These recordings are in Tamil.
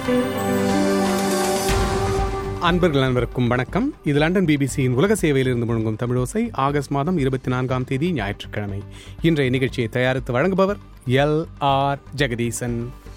அன்பர்கள் அனைவருக்கும் வணக்கம் இது லண்டன் பிபிசியின் உலக சேவையிலிருந்து முழங்கும் தமிழோசை ஆகஸ்ட் மாதம் இருபத்தி நான்காம் தேதி ஞாயிற்றுக்கிழமை இன்றைய நிகழ்ச்சியை தயாரித்து வழங்குபவர் எல் ஆர் ஜெகதீசன்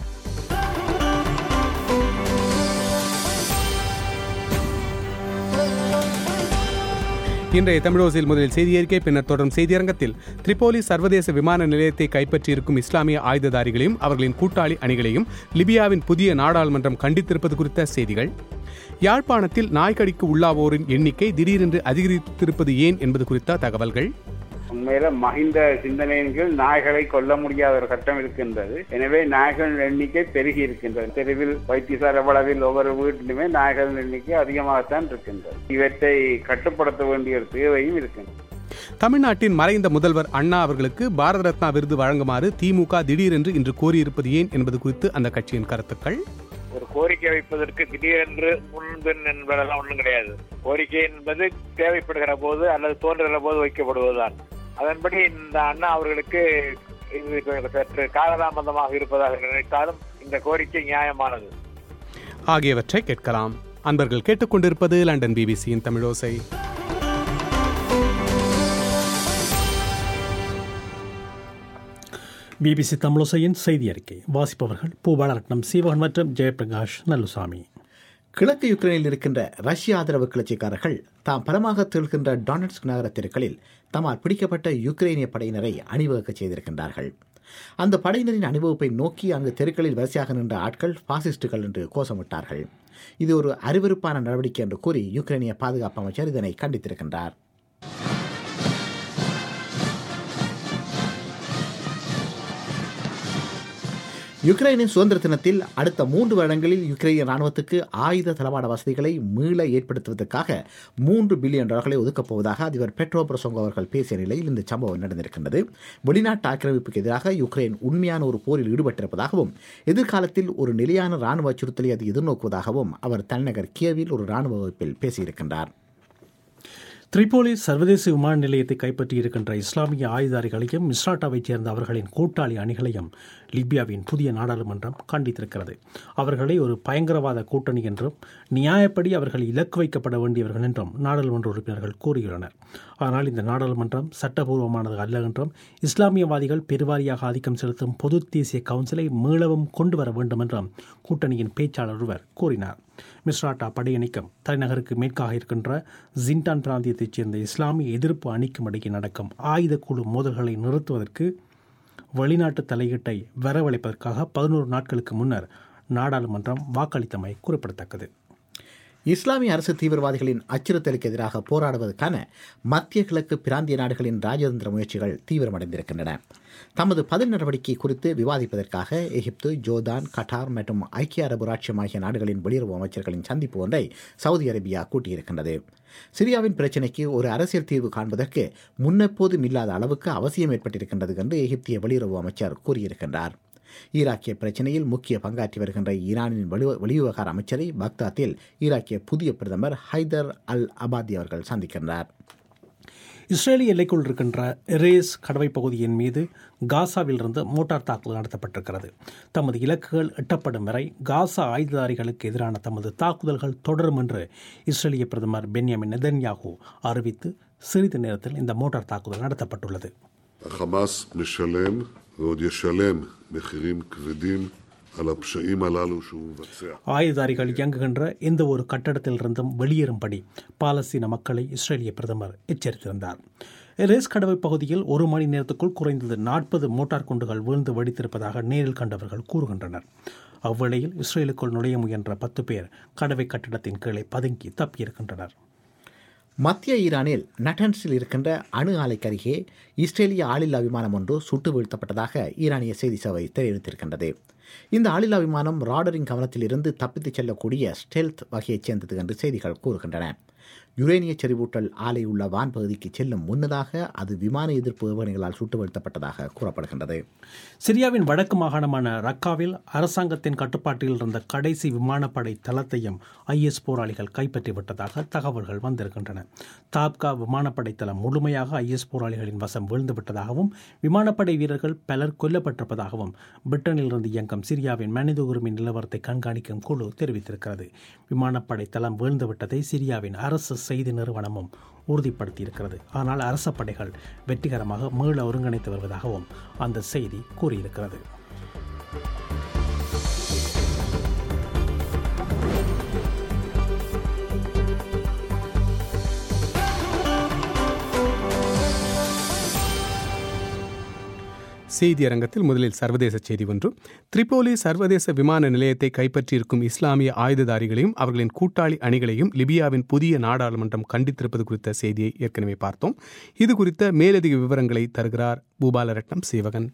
இன்றைய தமிழோசையில் முதலில் செய்தி அறிக்கை பின்னர் தொடரும் செய்தியரங்கத்தில் திரிபோலி சர்வதேச விமான நிலையத்தை கைப்பற்றியிருக்கும் இஸ்லாமிய ஆயுததாரிகளையும் அவர்களின் கூட்டாளி அணிகளையும் லிபியாவின் புதிய நாடாளுமன்றம் கண்டித்திருப்பது குறித்த செய்திகள் யாழ்ப்பாணத்தில் நாய்க்கடிக்கு உள்ளாவோரின் எண்ணிக்கை திடீரென்று அதிகரித்திருப்பது ஏன் என்பது குறித்த தகவல்கள் உண்மையில மகிந்த சிந்தனையின் கீழ் நாய்களை கொல்ல முடியாத ஒரு கட்டம் இருக்கின்றது எனவே நாய்களின் எண்ணிக்கை பெருகி இருக்கின்றது தெருவில் வைத்தியசாலை அளவில் ஒவ்வொரு வீட்டிலுமே நாய்களின் எண்ணிக்கை அதிகமாகத்தான் இருக்கின்றது இவற்றை கட்டுப்படுத்த வேண்டிய ஒரு தேவையும் இருக்கின்றது தமிழ்நாட்டின் மறைந்த முதல்வர் அண்ணா அவர்களுக்கு பாரத ரத்னா விருது வழங்குமாறு திமுக திடீரென்று இன்று கோரியிருப்பது ஏன் என்பது குறித்து அந்த கட்சியின் கருத்துக்கள் ஒரு கோரிக்கை வைப்பதற்கு திடீரென்று முன்பின் என்பதெல்லாம் ஒன்றும் கிடையாது கோரிக்கை என்பது தேவைப்படுகிற போது அல்லது தோன்றுகிற போது வைக்கப்படுவதுதான் அதன்படி இந்த அண்ணா அவர்களுக்கு இது சற்று காலதாமதமாக இருப்பதாக நினைத்தாலும் இந்த கோரிக்கை நியாயமானது ஆகியவற்றை கேட்கலாம் அன்பர்கள் கேட்டுக்கொண்டிருப்பது லண்டன் பிபிசியின் தமிழோசை பிபிசி தமிழோசையின் செய்தி அறிக்கை வாசிப்பவர்கள் பூபாலரட்னம் சீவகன் மற்றும் ஜெயபிரகாஷ் நல்லுசாமி கிழக்கு யுக்ரைனில் இருக்கின்ற ரஷ்ய ஆதரவு கிளர்ச்சிக்காரர்கள் தாம் பலமாக திகழ்கின்ற டானட்ஸ்க் நகர தெருக்களில் தம்மால் பிடிக்கப்பட்ட யுக்ரைனிய படையினரை அணிவகுக்க செய்திருக்கின்றார்கள் அந்த படையினரின் அணிவகுப்பை நோக்கி அங்கு தெருக்களில் வரிசையாக நின்ற ஆட்கள் பாசிஸ்டுகள் என்று கோஷமிட்டார்கள் இது ஒரு அருவருப்பான நடவடிக்கை என்று கூறி யுக்ரைனிய பாதுகாப்பு அமைச்சர் இதனை கண்டித்திருக்கின்றார் யுக்ரைனின் சுதந்திர தினத்தில் அடுத்த மூன்று வருடங்களில் யுக்ரைனிய ராணுவத்துக்கு ஆயுத தளவாட வசதிகளை மீள ஏற்படுத்துவதற்காக மூன்று பில்லியன் டாலர்களை ஒதுக்கப் போவதாக அதிபர் பெட்ரோ பிரசோங்கோ அவர்கள் பேசிய நிலையில் இந்த சம்பவம் நடந்திருக்கின்றது வெளிநாட்டு ஆக்கிரமிப்புக்கு எதிராக யுக்ரைன் உண்மையான ஒரு போரில் ஈடுபட்டிருப்பதாகவும் எதிர்காலத்தில் ஒரு நிலையான ராணுவ அச்சுறுத்தலை அது எதிர்நோக்குவதாகவும் அவர் தலைநகர் கியவில் ஒரு ராணுவ வகுப்பில் பேசியிருக்கின்றார் திரிபோலி சர்வதேச விமான நிலையத்தை கைப்பற்றியிருக்கின்ற இஸ்லாமிய ஆயுதாரிகளையும் மிஸ்ராட்டாவைச் சேர்ந்த அவர்களின் கூட்டாளி அணிகளையும் லிபியாவின் புதிய நாடாளுமன்றம் கண்டித்திருக்கிறது அவர்களை ஒரு பயங்கரவாத கூட்டணி என்றும் நியாயப்படி அவர்கள் இலக்கு வைக்கப்பட வேண்டியவர்கள் என்றும் நாடாளுமன்ற உறுப்பினர்கள் கூறியுள்ளனர் ஆனால் இந்த நாடாளுமன்றம் சட்டபூர்வமானது அல்ல என்றும் இஸ்லாமியவாதிகள் பெருவாரியாக ஆதிக்கம் செலுத்தும் பொது தேசிய கவுன்சிலை மீளவும் கொண்டு வர வேண்டும் என்றும் கூட்டணியின் பேச்சாளர் ஒருவர் கூறினார் மிஸ்ராட்டா படையணிக்கும் தலைநகருக்கு மேற்காக இருக்கின்ற ஜின்டான் பிராந்தியத்தைச் சேர்ந்த இஸ்லாமிய எதிர்ப்பு அணிக்கும் இடையே நடக்கும் ஆயுத குழு மோதல்களை நிறுத்துவதற்கு வெளிநாட்டு தலையீட்டை வரவழைப்பதற்காக பதினோரு நாட்களுக்கு முன்னர் நாடாளுமன்றம் வாக்களித்தமை குறிப்பிடத்தக்கது இஸ்லாமிய அரசு தீவிரவாதிகளின் அச்சுறுத்தலுக்கு எதிராக போராடுவதற்கான மத்திய கிழக்கு பிராந்திய நாடுகளின் ராஜதந்திர முயற்சிகள் தீவிரமடைந்திருக்கின்றன தமது பதில் நடவடிக்கை குறித்து விவாதிப்பதற்காக எகிப்து ஜோர்தான் கட்டார் மற்றும் ஐக்கிய அரபு ராட்சியம் ஆகிய நாடுகளின் வெளியுறவு அமைச்சர்களின் சந்திப்பு ஒன்றை சவுதி அரேபியா கூட்டியிருக்கின்றது சிரியாவின் பிரச்சினைக்கு ஒரு அரசியல் தீர்வு காண்பதற்கு முன்னெப்போதும் இல்லாத அளவுக்கு அவசியம் ஏற்பட்டிருக்கின்றது என்று எகிப்திய வெளியுறவு அமைச்சர் கூறியிருக்கின்றார் ஈராக்கிய பிரச்சினையில் முக்கிய பங்காற்றி வருகின்ற ஈரானின் வெளி வெளிவிவகார அமைச்சரை பக்தாத்தில் ஈராக்கிய புதிய பிரதமர் ஹைதர் அல் அபாதி அவர்கள் சந்திக்கின்றார் இஸ்ரேலிய எல்லைக்குள் இருக்கின்ற எரேஸ் கடவை பகுதியின் மீது காசாவிலிருந்து மோட்டார் தாக்குதல் நடத்தப்பட்டிருக்கிறது தமது இலக்குகள் எட்டப்படும் வரை காசா ஆயுததாரிகளுக்கு எதிரான தமது தாக்குதல்கள் தொடரும் என்று இஸ்ரேலிய பிரதமர் பென்யாமின் நெதன்யாகு அறிவித்து சிறிது நேரத்தில் இந்த மோட்டார் தாக்குதல் நடத்தப்பட்டுள்ளது החמאס משלם ועוד ישלם מחירים כבדים על הפשעים הללו שהוא מבצע. ஆயுதாரிகள் இயங்குகின்ற எந்த ஒரு கட்டடத்திலிருந்தும் வெளியேறும்படி பாலஸ்தீன மக்களை இஸ்ரேலிய பிரதமர் எச்சரித்திருந்தார் ரேஸ் கடவை பகுதியில் ஒரு மணி நேரத்துக்குள் குறைந்தது நாற்பது மோட்டார் குண்டுகள் வீழ்ந்து வெடித்திருப்பதாக நேரில் கண்டவர்கள் கூறுகின்றனர் அவ்வேளையில் இஸ்ரேலுக்குள் நுழைய முயன்ற பத்து பேர் கடவை கட்டிடத்தின் கீழே பதுங்கி தப்பியிருக்கின்றனர் மத்திய ஈரானில் நட்டன்ஸில் இருக்கின்ற அணு ஆலைக்கு அருகே இஸ்ரேலிய ஆளில்லா விமானம் ஒன்று சுட்டு வீழ்த்தப்பட்டதாக ஈரானிய செய்தி சேவை தெரிவித்திருக்கின்றது இந்த ஆளில்லா விமானம் ராடரின் கவனத்தில் இருந்து தப்பித்துச் செல்லக்கூடிய ஸ்டெல்த் வகையைச் சேர்ந்தது என்று செய்திகள் கூறுகின்றன யுரேனிய செறிவூட்டல் ஆலை உள்ள வான்பகுதிக்கு செல்லும் முன்னதாக அது விமான எதிர்ப்பு ஏவுகணைகளால் சுட்டு வீழ்த்தப்பட்டதாக கூறப்படுகின்றது சிரியாவின் வடக்கு மாகாணமான ரக்காவில் அரசாங்கத்தின் கட்டுப்பாட்டில் இருந்த கடைசி விமானப்படை தளத்தையும் ஐஎஸ் போராளிகள் கைப்பற்றிவிட்டதாக தகவல்கள் வந்திருக்கின்றன தாப்கா விமானப்படை தளம் முழுமையாக ஐஎஸ் போராளிகளின் வசம் வீழ்ந்துவிட்டதாகவும் விமானப்படை வீரர்கள் பலர் கொல்லப்பட்டிருப்பதாகவும் பிரிட்டனில் இருந்து இயங்கும் சிரியாவின் மனித உரிமை நிலவரத்தை கண்காணிக்கும் குழு தெரிவித்திருக்கிறது விமானப்படை தளம் வீழ்ந்துவிட்டதை சிரியாவின் அரசு செய்தி நிறுவனமும் உறுதிப்படுத்தியிருக்கிறது ஆனால் அரச படைகள் வெற்றிகரமாக மீள ஒருங்கிணைத்து வருவதாகவும் அந்த செய்தி கூறியிருக்கிறது செய்தி அரங்கத்தில் முதலில் சர்வதேச செய்தி ஒன்று திரிபோலி சர்வதேச விமான நிலையத்தை கைப்பற்றியிருக்கும் இஸ்லாமிய ஆயுததாரிகளையும் அவர்களின் கூட்டாளி அணிகளையும் லிபியாவின் புதிய நாடாளுமன்றம் கண்டித்திருப்பது குறித்த செய்தியை ஏற்கனவே பார்த்தோம் இது குறித்த மேலதிக விவரங்களை தருகிறார் பூபாலரட்னம் சீவகன்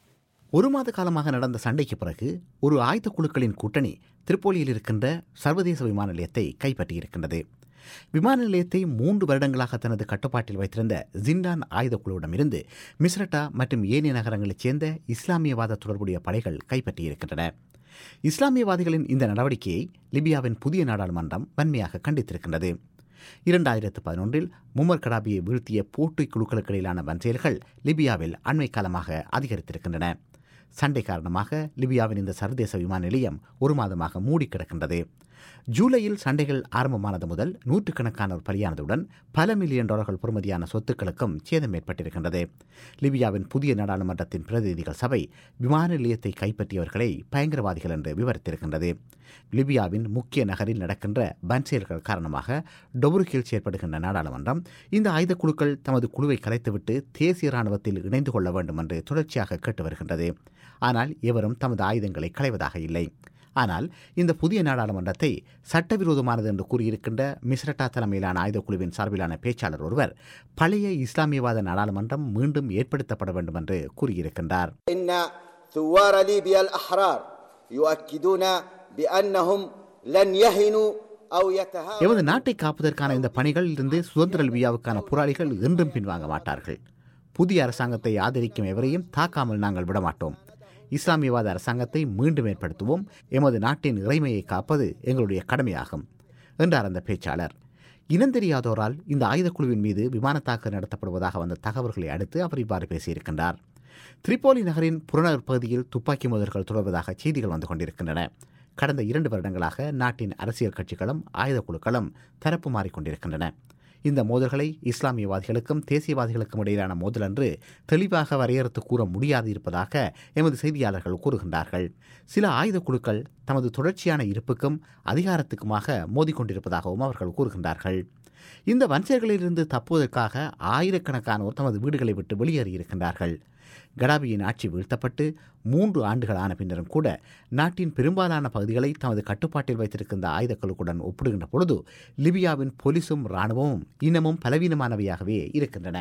ஒரு மாத காலமாக நடந்த சண்டைக்கு பிறகு ஒரு ஆயுத குழுக்களின் கூட்டணி திரிப்போலியில் இருக்கின்ற சர்வதேச விமான நிலையத்தை கைப்பற்றியிருக்கின்றது விமான நிலையத்தை மூன்று வருடங்களாக தனது கட்டுப்பாட்டில் வைத்திருந்த ஜிண்டான் ஆயுத குழுவிடமிருந்து மிஸ்ரட்டா மற்றும் ஏனைய நகரங்களைச் சேர்ந்த இஸ்லாமியவாத தொடர்புடைய படைகள் கைப்பற்றியிருக்கின்றன இஸ்லாமியவாதிகளின் இந்த நடவடிக்கையை லிபியாவின் புதிய நாடாளுமன்றம் வன்மையாக கண்டித்திருக்கின்றது இரண்டாயிரத்து பதினொன்றில் முமர் கடாபியை வீழ்த்திய போட்டி குழுக்களுக்கு இடையிலான வன்செயல்கள் லிபியாவில் அண்மை காலமாக அதிகரித்திருக்கின்றன சண்டை காரணமாக லிபியாவின் இந்த சர்வதேச விமான நிலையம் ஒரு மாதமாக மூடி கிடக்கின்றது ஜூலையில் சண்டைகள் ஆரம்பமானது முதல் நூற்றுக்கணக்கானோர் பலியானதுடன் பல மில்லியன் டாலர்கள் பொறுமதியான சொத்துக்களுக்கும் சேதம் ஏற்பட்டிருக்கின்றது லிபியாவின் புதிய நாடாளுமன்றத்தின் பிரதிநிதிகள் சபை விமான நிலையத்தை கைப்பற்றியவர்களை பயங்கரவாதிகள் என்று விவரித்திருக்கின்றது லிபியாவின் முக்கிய நகரில் நடக்கின்ற பன்செயல்கள் காரணமாக டொபுருக்கில் செயற்படுகின்ற நாடாளுமன்றம் இந்த ஆயுத குழுக்கள் தமது குழுவை கலைத்துவிட்டு தேசிய ராணுவத்தில் இணைந்து கொள்ள வேண்டும் என்று தொடர்ச்சியாக கேட்டு வருகின்றது ஆனால் எவரும் தமது ஆயுதங்களை களைவதாக இல்லை ஆனால் இந்த புதிய நாடாளுமன்றத்தை சட்டவிரோதமானது என்று கூறியிருக்கின்ற மிஸ்ரட்டா தலைமையிலான ஆயுதக்குழுவின் சார்பிலான பேச்சாளர் ஒருவர் பழைய இஸ்லாமியவாத நாடாளுமன்றம் மீண்டும் ஏற்படுத்தப்பட வேண்டும் என்று கூறியிருக்கின்றார் إن ثوار ليبيا الأحرار يؤكدون بأنهم لن يهنوا أو يتهاونوا எமது நாட்டை காப்பதற்கான இந்த பணிகளில் இருந்து சுதந்திர லிபியாவுக்கான போராளிகள் என்றும் பின்வாங்க மாட்டார்கள் புதிய அரசாங்கத்தை ஆதரிக்கும் எவரையும் தாக்காமல் நாங்கள் விடமாட்டோம் இஸ்லாமியவாத அரசாங்கத்தை மீண்டும் ஏற்படுத்துவோம் எமது நாட்டின் இறைமையை காப்பது எங்களுடைய கடமையாகும் என்றார் அந்த பேச்சாளர் இனந்தெரியாதோரால் இந்த ஆயுதக்குழுவின் மீது விமான தாக்குதல் நடத்தப்படுவதாக வந்த தகவல்களை அடுத்து அவர் இவ்வாறு பேசியிருக்கின்றார் திரிபோலி நகரின் புறநகர் பகுதியில் துப்பாக்கி மோதல்கள் தொடர்வதாக செய்திகள் வந்து கொண்டிருக்கின்றன கடந்த இரண்டு வருடங்களாக நாட்டின் அரசியல் கட்சிகளும் ஆயுதக் குழுக்களும் தரப்பு மாறிக்கொண்டிருக்கின்றன இந்த மோதல்களை இஸ்லாமியவாதிகளுக்கும் தேசியவாதிகளுக்கும் இடையிலான மோதல் என்று தெளிவாக வரையறுத்து கூற முடியாது இருப்பதாக எமது செய்தியாளர்கள் கூறுகின்றார்கள் சில ஆயுதக் குழுக்கள் தமது தொடர்ச்சியான இருப்புக்கும் அதிகாரத்துக்குமாக மோதிக்கொண்டிருப்பதாகவும் அவர்கள் கூறுகின்றார்கள் இந்த வன்செயல்களிலிருந்து தப்புவதற்காக ஆயிரக்கணக்கானோர் தமது வீடுகளை விட்டு வெளியேறியிருக்கின்றார்கள் கடாபியின் ஆட்சி வீழ்த்தப்பட்டு மூன்று ஆண்டுகள் ஆன பின்னரும் கூட நாட்டின் பெரும்பாலான பகுதிகளை தமது கட்டுப்பாட்டில் வைத்திருக்கின்ற ஆயுதக்குழுக்குடன் ஒப்பிடுகின்ற பொழுது லிபியாவின் போலீசும் இராணுவமும் இன்னமும் பலவீனமானவையாகவே இருக்கின்றன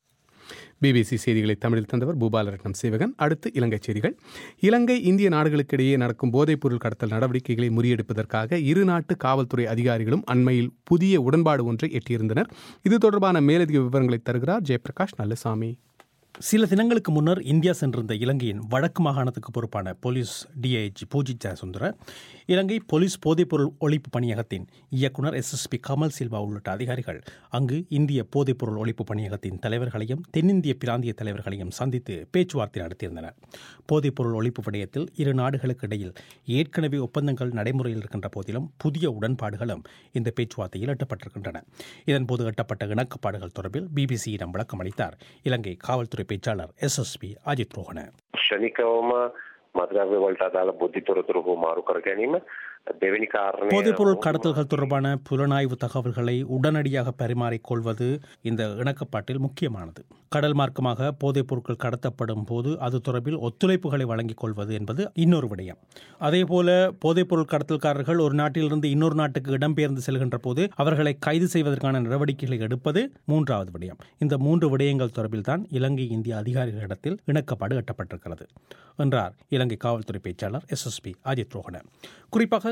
பிபிசி செய்திகளை தமிழில் தந்தவர் பூபாலரட்னம் சேவகன் அடுத்து இலங்கை செய்திகள் இலங்கை இந்திய நாடுகளுக்கிடையே நடக்கும் போதைப்பொருள் கடத்தல் நடவடிக்கைகளை முறியடிப்பதற்காக இரு நாட்டு காவல்துறை அதிகாரிகளும் அண்மையில் புதிய உடன்பாடு ஒன்றை எட்டியிருந்தனர் இது தொடர்பான மேலதிக விவரங்களை தருகிறார் ஜெயபிரகாஷ் நல்லசாமி சில தினங்களுக்கு முன்னர் இந்தியா சென்றிருந்த இலங்கையின் வடக்கு மாகாணத்துக்கு பொறுப்பான police DIG Pujith Jayasundara Ilangai police போதைப்பொருள் ஒழிப்பு பணியகத்தின் இயக்குனர் எஸ்எஸ்பி கமல் சில்வா உள்ளிட்ட அதிகாரிகள் அங்கு இந்திய போதைப்பொருள் ஒழிப்பு பணியகத்தின் தலைவர்களையும் தென்னிந்திய பிராந்திய தலைவர்களையும் சந்தித்து பேச்சுவார்த்தை நடத்தியிருந்தனர் போதைப்பொருள் ஒழிப்பு விடயத்தில் இரு நாடுகளுக்கு இடையில் ஏற்கனவே ஒப்பந்தங்கள் நடைமுறையில் இருக்கின்ற போதிலும் புதிய உடன்பாடுகளும் இந்த பேச்சுவார்த்தையில் எட்டப்பட்டிருக்கின்றன இதன்போது எட்டப்பட்ட இணக்கப்பாடுகள் தொடர்பில் பிபிசியிடம் விளக்கம் அளித்தார் இலங்கை காவல்துறை பேச்சாளர் எஸ்எஸ்பி அஜித் ரோஹன ක්ෂණිකවම මත්ද්‍රව්‍ය වලට අදාළ බුද්ධි තොරතුරු හෝ මාරු කර ගැනීම දෙවෙනි කාරණය போதைப்பொருள் கடத்தல்கள் தொடர்பான புலனாய்வு தகவல்களை உடனடியாக பரிமாறிக்கொள்வது இந்த இணக்கப்பாட்டில் முக்கியமானது கடல் மார்க்கமாக போதைப் பொருட்கள் கடத்தப்படும் போது அது தொடர்பில் ஒத்துழைப்புகளை வழங்கிக் கொள்வது என்பது இன்னொரு விடயம் அதேபோல போதைப்பொருள் கடத்தல்காரர்கள் ஒரு நாட்டிலிருந்து இன்னொரு நாட்டுக்கு இடம்பெயர்ந்து செல்கின்ற போது அவர்களை கைது செய்வதற்கான நடவடிக்கைகளை எடுப்பது மூன்றாவது விடயம் இந்த மூன்று விடயங்கள் தொடர்பில் தான் இலங்கை இந்திய அதிகாரிகளிடத்தில் இணக்கப்பாடு எட்டப்பட்டிருக்கிறது என்றார் இலங்கை காவல்துறை பேச்சாளர் எஸ்எஸ்பி அஜித் ரோஹன குறிப்பாக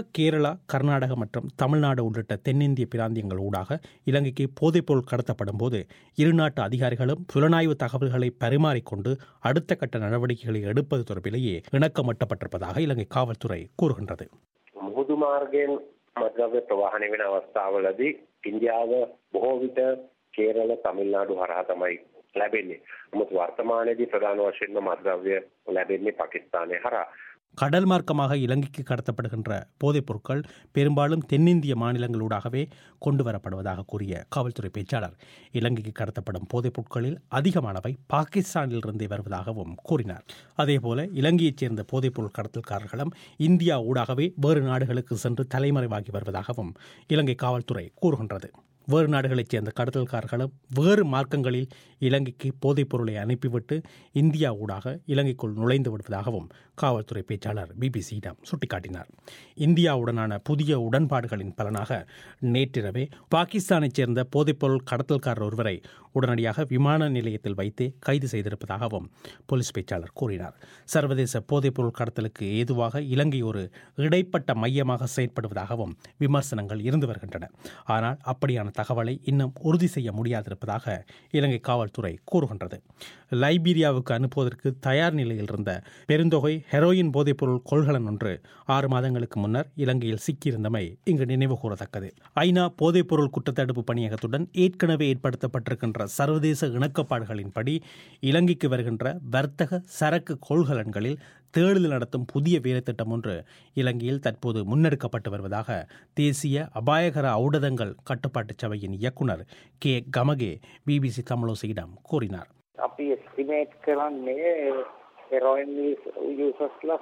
கேரளா கர்நாடக மற்றும் தமிழ்நாடு உள்ளிட்ட தென்னிந்திய பிராந்தியங்கள் ஊடாக இலங்கைக்கு போதைப்பொருள் கடத்தப்படும் போது இரு நாட்டு அதிகாரிகளும் புலனாய்வு தகவல்களை பரிமாறிக்கொண்டு அடுத்த கட்ட நடவடிக்கைகளை எடுப்பது தொடர்பிலேயே இணக்கமட்டப்பட்டிருப்பதாக இலங்கை காவல்துறை கூறுகின்றது මුහුදු මාර්ගයෙන් මද්‍රව්‍ය ප්‍රවාහනය වෙන අවස්ථාවලදී ඉන්දියාව බොහෝ විට කේරළ තමිල්නාඩු හරහා තමයි ලැබෙන්නේ. නමුත් වර්තමානයේදී ප්‍රධාන වශයෙන්ම මද්‍රව්‍ය ලැබෙන්නේ පාකිස්තානය හරහා. கடல் மார்க்கமாக இலங்கைக்கு கடத்தப்படுகின்ற போதைப் பொருட்கள் பெரும்பாலும் தென்னிந்திய மாநிலங்களூடாகவே கொண்டு வரப்படுவதாக கூறிய காவல்துறை பேச்சாளர் இலங்கைக்கு கடத்தப்படும் போதைப் பொருட்களில் அதிகமானவை பாகிஸ்தானிலிருந்தே வருவதாகவும் கூறினார் அதேபோல இலங்கையைச் சேர்ந்த போதைப் பொருள் கடத்தல்காரர்களும் இந்தியா ஊடாகவே வேறு நாடுகளுக்கு சென்று தலைமறைவாகி வருவதாகவும் இலங்கை காவல்துறை கூறுகின்றது வேறு நாடுகளைச் சேர்ந்த கடத்தல்காரர்களும் வேறு மார்க்கங்களில் இலங்கைக்கு போதைப் பொருளை அனுப்பிவிட்டு இந்தியா ஊடாக இலங்கைக்குள் நுழைந்து விடுவதாகவும் காவல்துறை பேச்சாளர் பிபிசியிடம் சுட்டிக்காட்டினார் இந்தியாவுடனான புதிய உடன்பாடுகளின் பலனாக நேற்றிரவே பாகிஸ்தானைச் சேர்ந்த போதைப்பொருள் கடத்தல்காரர் ஒருவரை உடனடியாக விமான நிலையத்தில் வைத்து கைது செய்திருப்பதாகவும் போலீஸ் பேச்சாளர் கூறினார் சர்வதேச போதைப்பொருள் கடத்தலுக்கு ஏதுவாக இலங்கை ஒரு இடைப்பட்ட மையமாக செயற்படுவதாகவும் விமர்சனங்கள் இருந்து வருகின்றன ஆனால் அப்படியான தகவலை இன்னும் உறுதி செய்ய முடியாதிருப்பதாக இலங்கை காவல்துறை கூறுகின்றது லைபீரியாவுக்கு அனுப்புவதற்கு தயார் நிலையில் இருந்த பெருந்தொகை ஹெரோயின் போதைப்பொருள் கொள்கலன் ஒன்று ஆறு மாதங்களுக்கு முன்னர் இலங்கையில் சிக்கியிருந்தமை இங்கு நினைவு கூறத்தக்கது ஐநா போதைப்பொருள் குற்றத்தடுப்பு பணியகத்துடன் ஏற்கனவே ஏற்படுத்தப்பட்டிருக்கின்ற சர்வதேச இணக்கப்பாடுகளின்படி இலங்கைக்கு வருகின்ற வர்த்தக சரக்கு கொள்கலன்களில் தேடுதல் நடத்தும் புதிய வேலைத்திட்டம் ஒன்று இலங்கையில் தற்போது முன்னெடுக்கப்பட்டு வருவதாக தேசிய அபாயகர ஔடதங்கள் கட்டுப்பாட்டு சபையின் இயக்குனர் கே கமகே பிபிசி தமிழோசியிடம் கூறினார் අපි එස්ටිමේට් කරන්නේ හෙරොයින් යසස්ලා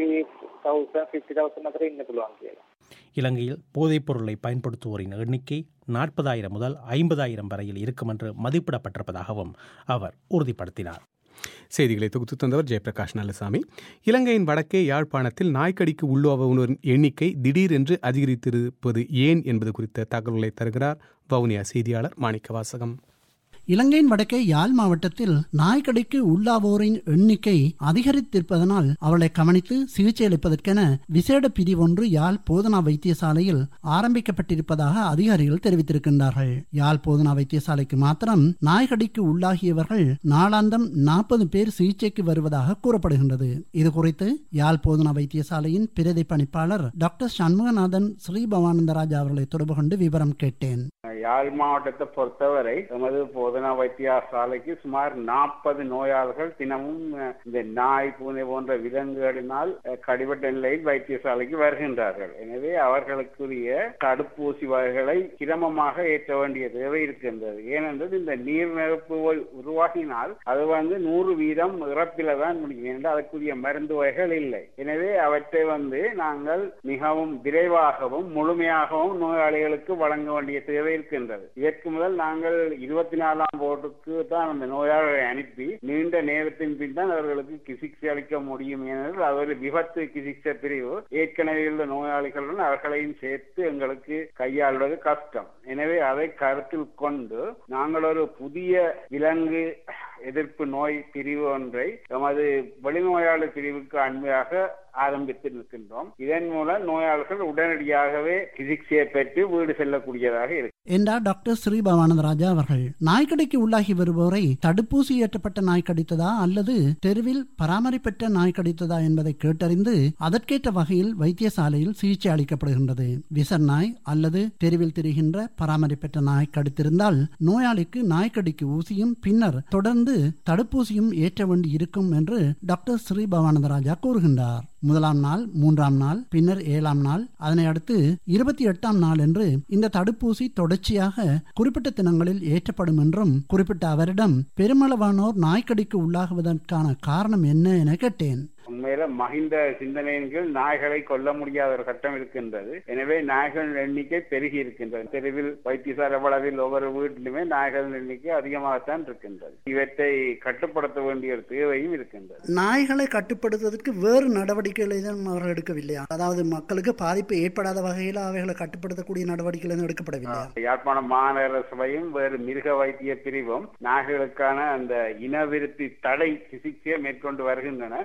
40,000 50,000 අතර ඉන්න පුළුවන් කියලා. இலங்கையில் போதைப் பொருளை பயன்படுத்துவோரின் எண்ணிக்கை நாற்பதாயிரம் முதல் ஐம்பதாயிரம் வரையில் இருக்கும் என்று மதிப்பிடப்பட்டிருப்பதாகவும் அவர் உறுதிப்படுத்தினார் செய்திகளை தொகுத்து தந்தவர் ஜெயபிரகாஷ் நல்லசாமி இலங்கையின் வடக்கே யாழ்ப்பாணத்தில் நாய்க்கடிக்கு உள்ளுவனரின் எண்ணிக்கை திடீரென்று அதிகரித்திருப்பது ஏன் என்பது குறித்த தகவல்களை தருகிறார் வவுனியா செய்தியாளர் மாணிக்க வாசகம் இலங்கையின் வடக்கே யாழ் மாவட்டத்தில் நாய்க்கடிக்கு உள்ளாவோரின் எண்ணிக்கை அதிகரித்திருப்பதனால் அவளை கவனித்து சிகிச்சை அளிப்பதற்கென விசேட பிரிவொன்று யாழ் போதனா வைத்தியசாலையில் ஆரம்பிக்கப்பட்டிருப்பதாக அதிகாரிகள் தெரிவித்திருக்கின்றார்கள் யாழ் போதனா வைத்தியசாலைக்கு மாத்திரம் நாய்க்கடிக்கு உள்ளாகியவர்கள் நாளாந்தம் நாற்பது பேர் சிகிச்சைக்கு வருவதாக கூறப்படுகின்றது இது குறித்து யாழ் போதனா வைத்தியசாலையின் பிரதி பணிப்பாளர் டாக்டர் சண்முகநாதன் ஸ்ரீபவானந்தராஜா அவர்களை தொடர்பு கொண்டு விவரம் கேட்டேன் யாழ் மாவட்டத்தை பொறுத்தவரை எமது போதனா வைத்தியசாலைக்கு சுமார் நாற்பது நோயாளர்கள் தினமும் அஹ், இந்த நாய் பூனை போன்ற விலங்குகளினால் அஹ், கடிபட்ட நிலையில் வைத்தியசாலைக்கு வருகின்றார்கள் எனவே அவர்களுக்குரிய தடுப்பூசி வகைகளை சிரமமாக ஏற்ற வேண்டிய தேவை இருக்கின்றது ஏனென்றால் இந்த நீர் நிரப்பு உருவாகினால் அது வந்து நூறு வீதம் இறப்பில தான் முடியும் என்றால் அதற்குரிய மருந்து வகைகள் இல்லை எனவே அவற்றை வந்து நாங்கள் மிகவும் விரைவாகவும் முழுமையாகவும் நோயாளிகளுக்கு வழங்க வேண்டிய தேவை இருக்கின்றது இதற்கு முதல் நாங்கள் இருபத்தி நாலாம் போர்டுக்கு தான் அந்த நோயாளர்களை அனுப்பி நீண்ட நேரத்தின் பின் தான் அவர்களுக்கு சிகிச்சை அளிக்க முடியும் ஏனென்றால் அது ஒரு விபத்து சிகிச்சை பிரிவு ஏற்கனவே உள்ள நோயாளிகளுடன் அவர்களையும் சேர்த்து எங்களுக்கு கையாள்வது கஷ்டம் எனவே அதை கருத்தில் கொண்டு நாங்கள் ஒரு புதிய விலங்கு எதிர்ப்பு நோய் பிரிவு ஒன்றை எமது வெளிநோயாளர் பிரிவுக்கு அண்மையாக ஆரம்பித்து நிற்கின்றோம் இதன் மூலம் நோயாளர்கள் உடனடியாகவே சிகிச்சையை பெற்று வீடு செல்லக்கூடியதாக இருக்கு என்றார் டாக்டர் ஸ்ரீ பவானந்தராஜா அவர்கள் நாய்க்கடிக்கு உள்ளாகி வருபவரை தடுப்பூசி ஏற்றப்பட்ட நாய் கடித்ததா அல்லது தெருவில் பராமரிப்பற்ற நாய் கடித்ததா என்பதை கேட்டறிந்து அதற்கேற்ற வகையில் வைத்தியசாலையில் சிகிச்சை அளிக்கப்படுகின்றது விசர் நாய் அல்லது தெருவில் திரிகின்ற பராமரிப்பற்ற நாய் கடித்திருந்தால் நோயாளிக்கு நாய்க்கடிக்கு ஊசியும் பின்னர் தொடர்ந்து தடுப்பூசியும் ஏற்ற வேண்டி இருக்கும் என்று டாக்டர் ஸ்ரீ பவானந்தராஜா கூறுகின்றார் முதலாம் நாள் மூன்றாம் நாள் பின்னர் ஏழாம் நாள் அதனை அடுத்து இருபத்தி எட்டாம் நாள் என்று இந்த தடுப்பூசி தொடர்ச்சியாக குறிப்பிட்ட தினங்களில் ஏற்றப்படும் என்றும் குறிப்பிட்ட அவரிடம் பெருமளவானோர் நாய்க்கடிக்கு உள்ளாகுவதற்கான காரணம் என்ன என கேட்டேன் உண்மையில மகிந்த சிந்தனையின் கீழ் நாய்களை கொல்ல முடியாத ஒரு கட்டம் இருக்கின்றது எனவே நாய்களின் எண்ணிக்கை பெருகி இருக்கின்றது தெருவில் வைத்தியசாலை அளவில் ஒவ்வொரு வீட்டிலுமே நாய்களின் எண்ணிக்கை அதிகமாகத்தான் இருக்கின்றது இவற்றை கட்டுப்படுத்த வேண்டிய ஒரு தேவையும் இருக்கின்றது நாய்களை கட்டுப்படுத்துவதற்கு வேறு நடவடிக்கைகளை தான் அவர்கள் எடுக்கவில்லையா அதாவது மக்களுக்கு பாதிப்பு ஏற்படாத வகையில் அவைகளை கட்டுப்படுத்தக்கூடிய நடவடிக்கைகள் எதுவும் எடுக்கப்படவில்லையா யாழ்ப்பாணம் மாநகர சபையும் வேறு மிருக வைத்திய பிரிவும் நாய்களுக்கான அந்த இனவிருத்தி தடை சிகிச்சையை மேற்கொண்டு வருகின்றன இதனால்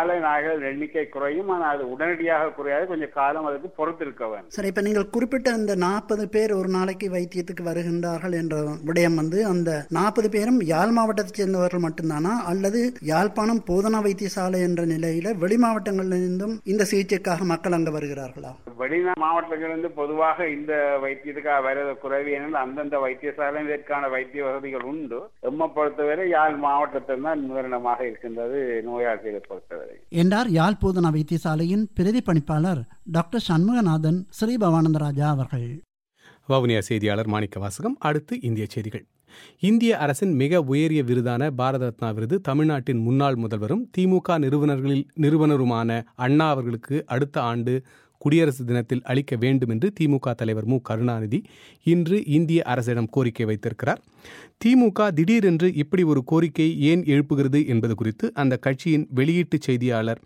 நாளை நாய்கள் எண்ணிக்கை குறையும் ஆனால் அது உடனடியாக குறையாது கொஞ்சம் காலம் அதுக்கு பொறுத்திருக்க வேண்டும் சரி இப்போ நீங்கள் குறிப்பிட்ட அந்த நாற்பது பேர் ஒரு நாளைக்கு வைத்தியத்துக்கு வருகின்றார்கள் என்ற விடயம் வந்து அந்த நாற்பது பேரும் யாழ் மாவட்டத்தைச் சேர்ந்தவர்கள் மட்டும்தானா அல்லது யாழ்ப்பாணம் போதனா வைத்தியசாலை என்ற நிலையில வெளி மாவட்டங்களிலிருந்தும் இந்த சிகிச்சைக்காக மக்கள் அங்க வருகிறார்களா வெளிநா மாவட்டங்களிலிருந்து பொதுவாக இந்த வைத்தியத்துக்காக வரது குறைவு ஏனென்றால் அந்தந்த வைத்தியசாலை இதற்கான வைத்திய வசதிகள் உண்டு எம்மை பொறுத்தவரை யாழ் மாவட்டத்தில் தான் நிவாரணமாக இருக்கின்றது நோயாளிகளை பொறுத்தவரை என்றார் யாழ் போதனா வைத்தியசாலையின் பிரதி பணிப்பாளர் டாக்டர் சண்முகநாதன் ஸ்ரீ பவானந்தராஜா அவர்கள் வவுனியா செய்தியாளர் மாணிக்க வாசகம் அடுத்து இந்திய செய்திகள் இந்திய அரசின் மிக உயரிய விருதான பாரத ரத்னா விருது தமிழ்நாட்டின் முன்னாள் முதல்வரும் திமுக நிறுவனர்களில் நிறுவனருமான அண்ணா அவர்களுக்கு அடுத்த ஆண்டு குடியரசு தினத்தில் அளிக்க வேண்டும் என்று திமுக தலைவர் மு கருணாநிதி இன்று இந்திய அரசிடம் கோரிக்கை வைத்திருக்கிறார் திமுக திடீரென்று இப்படி ஒரு கோரிக்கை ஏன் எழுப்புகிறது என்பது குறித்து அந்த கட்சியின் வெளியீட்டு செய்தியாளர்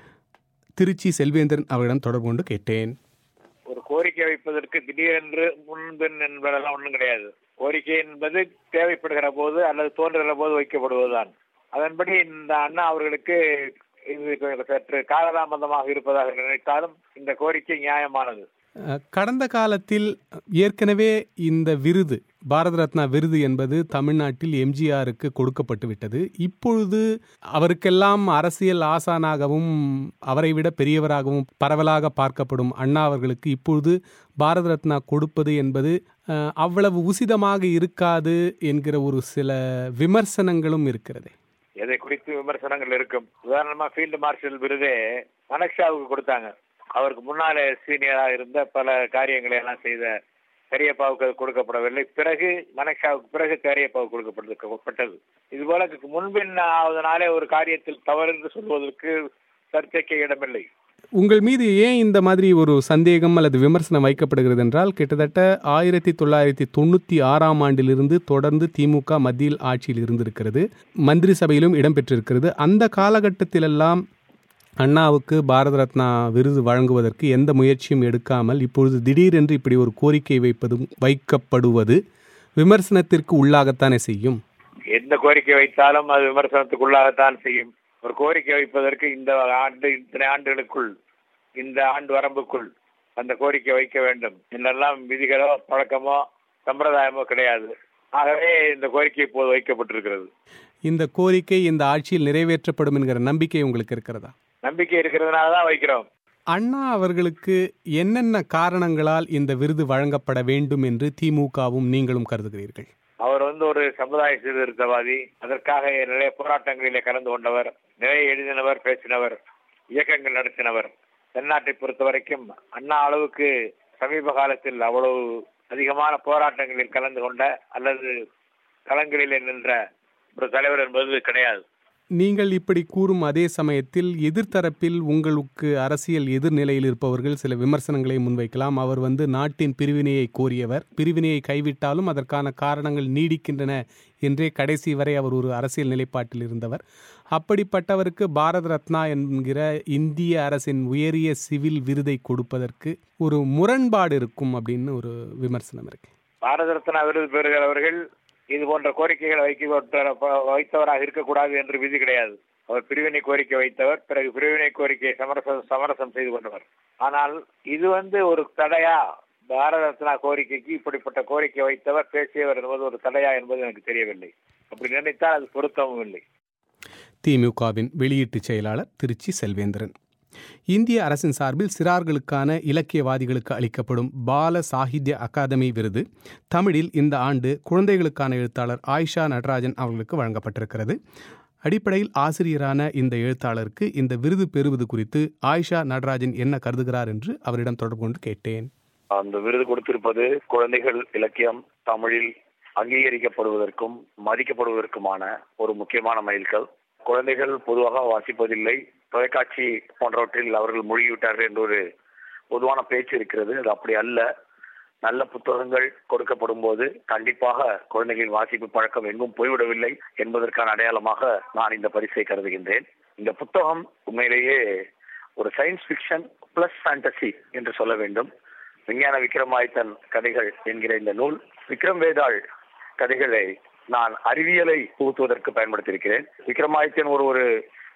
திருச்சி செல்வேந்திரன் அவரிடம் தொடர்பு கொண்டு கேட்டேன் ஒரு கோரிக்கை வைப்பதற்கு திடீரென்று முன்பின் என்பதெல்லாம் ஒன்றும் கிடையாது கோரிக்கை என்பது தேவைப்படுகிற போது அல்லது தோன்றுகிற போது வைக்கப்படுவதுதான் அதன்படி இந்த அண்ணா அவர்களுக்கு இது சற்று காலதாமதமாக இருப்பதாக நினைத்தாலும் இந்த கோரிக்கை நியாயமானது அஹ், கடந்த காலத்தில் ஏற்கனவே இந்த விருது பாரத ரத்னா விருது என்பது தமிழ்நாட்டில் எம்ஜிஆருக்கு கொடுக்கப்பட்டு விட்டது இப்பொழுது அவருக்கெல்லாம் அரசியல் ஆசானாகவும் அவரை விட பெரியவராகவும் பரவலாக பார்க்கப்படும் அண்ணா அவர்களுக்கு இப்பொழுது பாரத ரத்னா கொடுப்பது என்பது அஹ், அவ்வளவு உசிதமாக இருக்காது என்கிற ஒரு சில விமர்சனங்களும் இருக்கிறது எதை குறித்து விமர்சனங்கள் இருக்கும் உதாரணமா ஃபீல்டு மார்ஷல் விருதே மனக்ஷாவுக்கு கொடுத்தாங்க அவருக்கு முன்னாலே சீனியரா இருந்த பல காரியங்களை எல்லாம் செய்த கரியப்பாவுக்கு அது கொடுக்கப்படவில்லை பிறகு மனக்ஷாவுக்கு பிறகு கரியப்பாவுக்கு கொடுக்கப்பட்டது இது போல முன்பின் ஆவதனாலே ஒரு காரியத்தில் தவறு என்று சொல்வதற்கு சர்ச்சைக்கு இடமில்லை உங்கள் மீது ஏன் இந்த மாதிரி ஒரு சந்தேகம் அல்லது விமர்சனம் வைக்கப்படுகிறது என்றால் கிட்டத்தட்ட ஆயிரத்தி தொள்ளாயிரத்தி தொண்ணூற்றி ஆறாம் ஆண்டிலிருந்து தொடர்ந்து திமுக மத்தியில் ஆட்சியில் இருந்திருக்கிறது மந்திரி சபையிலும் இடம்பெற்றிருக்கிறது அந்த காலகட்டத்திலெல்லாம் அண்ணாவுக்கு பாரத ரத்னா விருது வழங்குவதற்கு எந்த முயற்சியும் எடுக்காமல் இப்பொழுது திடீரென்று இப்படி ஒரு கோரிக்கை வைப்பதும் வைக்கப்படுவது விமர்சனத்திற்கு உள்ளாகத்தானே செய்யும் எந்த கோரிக்கை வைத்தாலும் அது விமர்சனத்துக்குள்ளாகத்தான் செய்யும் ஒரு கோரிக்கை வைப்பதற்கு இந்த ஆண்டு இத்தனை ஆண்டுகளுக்குள் இந்த ஆண்டு வரம்புக்குள் அந்த கோரிக்கை வைக்க வேண்டும் என்றெல்லாம் விதிகளோ பழக்கமோ சம்பிரதாயமோ கிடையாது ஆகவே இந்த கோரிக்கை இப்போது வைக்கப்பட்டிருக்கிறது இந்த கோரிக்கை இந்த ஆட்சியில் நிறைவேற்றப்படும் என்கிற நம்பிக்கை உங்களுக்கு இருக்கிறதா நம்பிக்கை இருக்கிறதுனால தான் வைக்கிறோம் அண்ணா அவர்களுக்கு என்னென்ன காரணங்களால் இந்த விருது வழங்கப்பட வேண்டும் என்று திமுகவும் நீங்களும் கருதுகிறீர்கள் அவர் வந்து ஒரு சமுதாய சீர்திருத்தவாதி அதற்காக நிறைய போராட்டங்களிலே கலந்து கொண்டவர் நிறைய எழுதினவர் பேசினவர் இயக்கங்கள் நடத்தினவர் தென்னாட்டை பொறுத்த வரைக்கும் அண்ணா அளவுக்கு சமீப காலத்தில் அவ்வளவு அதிகமான போராட்டங்களில் கலந்து கொண்ட அல்லது களங்களிலே நின்ற ஒரு தலைவர் என்பது கிடையாது நீங்கள் இப்படி கூறும் அதே சமயத்தில் எதிர்த்தரப்பில் உங்களுக்கு அரசியல் எதிர்நிலையில் இருப்பவர்கள் சில விமர்சனங்களை முன்வைக்கலாம் அவர் வந்து நாட்டின் பிரிவினையை கோரியவர் பிரிவினையை கைவிட்டாலும் அதற்கான காரணங்கள் நீடிக்கின்றன என்றே கடைசி வரை அவர் ஒரு அரசியல் நிலைப்பாட்டில் இருந்தவர் அப்படிப்பட்டவருக்கு பாரத ரத்னா என்கிற இந்திய அரசின் உயரிய சிவில் விருதை கொடுப்பதற்கு ஒரு முரண்பாடு இருக்கும் அப்படின்னு ஒரு விமர்சனம் இருக்கு பாரத ரத்னா விருது பெறுகிறவர்கள் இது போன்ற கோரிக்கைகளை வைக்க வைத்தவராக இருக்கக்கூடாது என்று விதி கிடையாது அவர் பிரிவினை கோரிக்கை வைத்தவர் பிறகு பிரிவினை கோரிக்கையை சமரசம் சமரசம் செய்து கொண்டவர் ஆனால் இது வந்து ஒரு தடையா பாரத ரத்னா கோரிக்கைக்கு இப்படிப்பட்ட கோரிக்கை வைத்தவர் பேசியவர் என்பது ஒரு தடையா என்பது எனக்கு தெரியவில்லை அப்படி நினைத்தால் அது பொருத்தமும் இல்லை திமுகவின் வெளியீட்டு செயலாளர் திருச்சி செல்வேந்திரன் இந்திய அரசின் சார்பில் சிறார்களுக்கான இலக்கியவாதிகளுக்கு அளிக்கப்படும் பால சாகித்ய அகாதமி விருது தமிழில் இந்த ஆண்டு குழந்தைகளுக்கான எழுத்தாளர் ஆயிஷா நடராஜன் அவர்களுக்கு வழங்கப்பட்டிருக்கிறது அடிப்படையில் ஆசிரியரான இந்த எழுத்தாளருக்கு இந்த விருது பெறுவது குறித்து ஆயிஷா நடராஜன் என்ன கருதுகிறார் என்று அவரிடம் தொடர்பு கொண்டு கேட்டேன் அந்த விருது கொடுத்திருப்பது குழந்தைகள் இலக்கியம் தமிழில் அங்கீகரிக்கப்படுவதற்கும் மதிக்கப்படுவதற்குமான ஒரு முக்கியமான மைல்கல் குழந்தைகள் பொதுவாக வாசிப்பதில்லை தொலைக்காட்சி போன்றவற்றில் அவர்கள் மூழ்கிவிட்டார்கள் என்ற ஒரு பொதுவான பேச்சு இருக்கிறது அது அப்படி அல்ல நல்ல புத்தகங்கள் கொடுக்கப்படும் போது கண்டிப்பாக குழந்தைகளின் வாசிப்பு பழக்கம் எங்கும் போய்விடவில்லை என்பதற்கான அடையாளமாக நான் இந்த பரிசை கருதுகின்றேன் இந்த புத்தகம் உண்மையிலேயே ஒரு சயின்ஸ் பிக்ஷன் பிளஸ் ஃபேண்டசி என்று சொல்ல வேண்டும் விஞ்ஞான விக்ரமாதித்தன் கதைகள் என்கிற இந்த நூல் விக்ரம் வேதாள் கதைகளை நான் அறிவியலை புகுத்துவதற்கு பயன்படுத்தியிருக்கிறேன் விக்ரமாதித்யன் ஒரு ஒரு